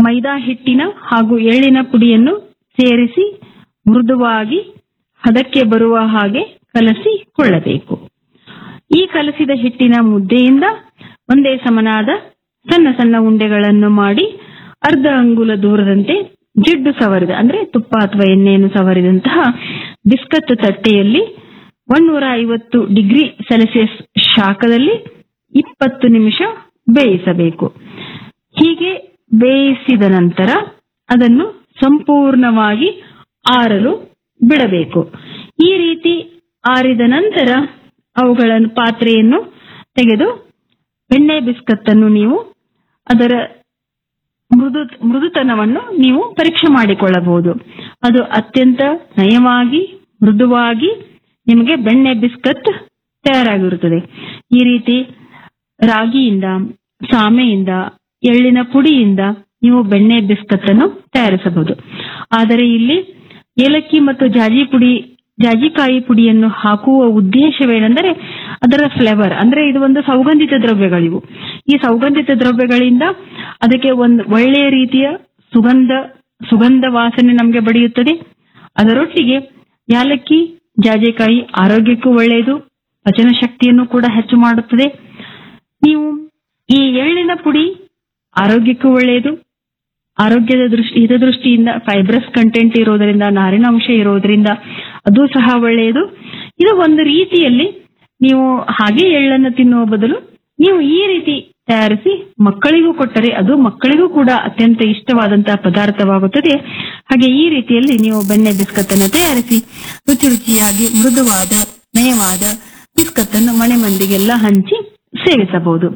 ಮೈದಾ ಹಿಟ್ಟಿನ ಹಾಗೂ ಎಳ್ಳಿನ ಪುಡಿಯನ್ನು ಸೇರಿಸಿ ಮೃದುವಾಗಿ ಹದಕ್ಕೆ ಬರುವ ಹಾಗೆ ಕಲಸಿಕೊಳ್ಳಬೇಕು ಈ ಕಲಸಿದ ಹಿಟ್ಟಿನ ಮುದ್ದೆಯಿಂದ ಒಂದೇ ಸಮನಾದ ಸಣ್ಣ ಸಣ್ಣ ಉಂಡೆಗಳನ್ನು ಮಾಡಿ ಅರ್ಧ ಅಂಗುಲ ದೂರದಂತೆ ಜಿಡ್ಡು ಸವರಿದ ಅಂದ್ರೆ ತುಪ್ಪ ಅಥವಾ ಎಣ್ಣೆಯನ್ನು ಸವರಿದಂತಹ ಬಿಸ್ಕತ್ ತಟ್ಟೆಯಲ್ಲಿ ಒಂದೂರ ಐವತ್ತು ಡಿಗ್ರಿ ಸೆಲ್ಸಿಯಸ್ ಶಾಖದಲ್ಲಿ ಇಪ್ಪತ್ತು ನಿಮಿಷ ಬೇಯಿಸಬೇಕು ಹೀಗೆ ಬೇಯಿಸಿದ ನಂತರ ಅದನ್ನು ಸಂಪೂರ್ಣವಾಗಿ ಆರಲು ಬಿಡಬೇಕು ಈ ರೀತಿ ಆರಿದ ನಂತರ ಅವುಗಳ ಪಾತ್ರೆಯನ್ನು ತೆಗೆದು ಬೆಣ್ಣೆ ಬಿಸ್ಕತ್ತನ್ನು ನೀವು ಅದರ ಮೃದು ಮೃದುತನವನ್ನು ನೀವು ಪರೀಕ್ಷೆ ಮಾಡಿಕೊಳ್ಳಬಹುದು ಅದು ಅತ್ಯಂತ ನಯವಾಗಿ ಮೃದುವಾಗಿ ನಿಮಗೆ ಬೆಣ್ಣೆ ಬಿಸ್ಕತ್ ತಯಾರಾಗಿರುತ್ತದೆ ಈ ರೀತಿ ರಾಗಿಯಿಂದ ಸಾಮೆಯಿಂದ ಎಳ್ಳಿನ ಪುಡಿಯಿಂದ ನೀವು ಬೆಣ್ಣೆ ಬಿಸ್ಕತ್ ಅನ್ನು ತಯಾರಿಸಬಹುದು ಆದರೆ ಇಲ್ಲಿ ಏಲಕ್ಕಿ ಮತ್ತು ಜಾಜಿ ಪುಡಿ ಜಾಜಿಕಾಯಿ ಪುಡಿಯನ್ನು ಹಾಕುವ ಉದ್ದೇಶವೇನೆಂದರೆ ಅದರ ಫ್ಲೇವರ್ ಅಂದ್ರೆ ಇದು ಒಂದು ಸೌಗಂಧಿತ ದ್ರವ್ಯಗಳಿವು ಈ ಸೌಗಂಧಿತ ದ್ರವ್ಯಗಳಿಂದ ಅದಕ್ಕೆ ಒಂದು ಒಳ್ಳೆಯ ರೀತಿಯ ಸುಗಂಧ ಸುಗಂಧ ವಾಸನೆ ನಮಗೆ ಬಡಿಯುತ್ತದೆ ಅದರೊಟ್ಟಿಗೆ ಯಾಲಕ್ಕಿ ಜಾಜಿಕಾಯಿ ಆರೋಗ್ಯಕ್ಕೂ ಒಳ್ಳೆಯದು ಪಚನ ಶಕ್ತಿಯನ್ನು ಕೂಡ ಹೆಚ್ಚು ಮಾಡುತ್ತದೆ ನೀವು ಈ ಎಳ್ಳಿನ ಪುಡಿ ಆರೋಗ್ಯಕ್ಕೂ ಒಳ್ಳೆಯದು ಆರೋಗ್ಯದ ದೃಷ್ಟಿ ಹಿತದೃಷ್ಟಿಯಿಂದ ಫೈಬ್ರಸ್ ಕಂಟೆಂಟ್ ಇರೋದರಿಂದ ನಾರಿನಾಂಶ ಇರೋದ್ರಿಂದ ಅದು ಸಹ ಒಳ್ಳೆಯದು ಇದು ಒಂದು ರೀತಿಯಲ್ಲಿ ನೀವು ಹಾಗೆ ಎಳ್ಳನ್ನು ತಿನ್ನುವ ಬದಲು ನೀವು ಈ ರೀತಿ ತಯಾರಿಸಿ ಮಕ್ಕಳಿಗೂ ಕೊಟ್ಟರೆ ಅದು ಮಕ್ಕಳಿಗೂ ಕೂಡ ಅತ್ಯಂತ ಇಷ್ಟವಾದಂತಹ ಪದಾರ್ಥವಾಗುತ್ತದೆ ಹಾಗೆ ಈ ರೀತಿಯಲ್ಲಿ ನೀವು ಬೆಣ್ಣೆ ಬಿಸ್ಕತ್ ಅನ್ನು ತಯಾರಿಸಿ ರುಚಿ ರುಚಿಯಾಗಿ ಮೃದುವಾದ ನಯವಾದ ಬಿಸ್ಕತ್ ಅನ್ನು ಮನೆ ಮಂದಿಗೆಲ್ಲ ಹಂಚಿ ಸೇವಿಸಬಹುದು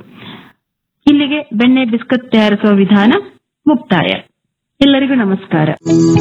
ಇಲ್ಲಿಗೆ ಬೆಣ್ಣೆ ಬಿಸ್ಕತ್ ತಯಾರಿಸುವ ವಿಧಾನ ಮುಕ್ತಾಯ ಎಲ್ಲರಿಗೂ ನಮಸ್ಕಾರ